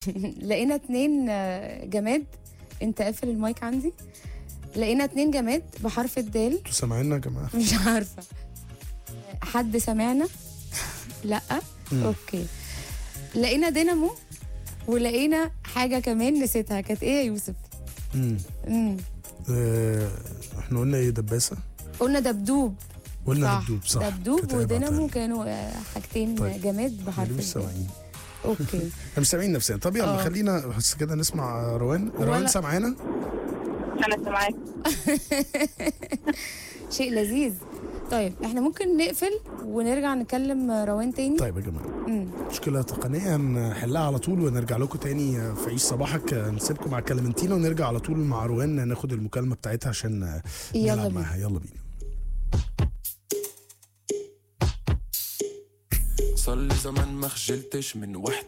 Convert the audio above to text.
لقينا اتنين آه، جماد انت قافل المايك عندي لقينا اتنين جماد بحرف الدال انتوا سامعيننا يا جماعه مش عارفه حد سمعنا لا مم. اوكي لقينا دينامو ولقينا حاجه كمان نسيتها كانت ايه يا يوسف مم. امم آه، احنا قلنا ايه دباسه قلنا دبدوب قلنا صح دبدوب صح دبدوب كانت هيبقى ودينامو تاني. كانوا آه، حاجتين طيب. جماد احنا بحرف ليه مش الدال سامعين اوكي احنا مش سامعين نفسنا طب يلا آه. خلينا بس كده نسمع روان روان ولا- سامعانا انا سامعاك شيء لذيذ طيب احنا ممكن نقفل ونرجع نكلم روان تاني طيب يا جماعه مم. مشكلة تقنية هنحلها على طول ونرجع لكم تاني في عيش صباحك نسيبكم مع كلمنتينا ونرجع على طول مع روان ناخد المكالمة بتاعتها عشان يلا نلعب بينا معاها يلا بينا صار لي زمان ما خجلتش من وحدة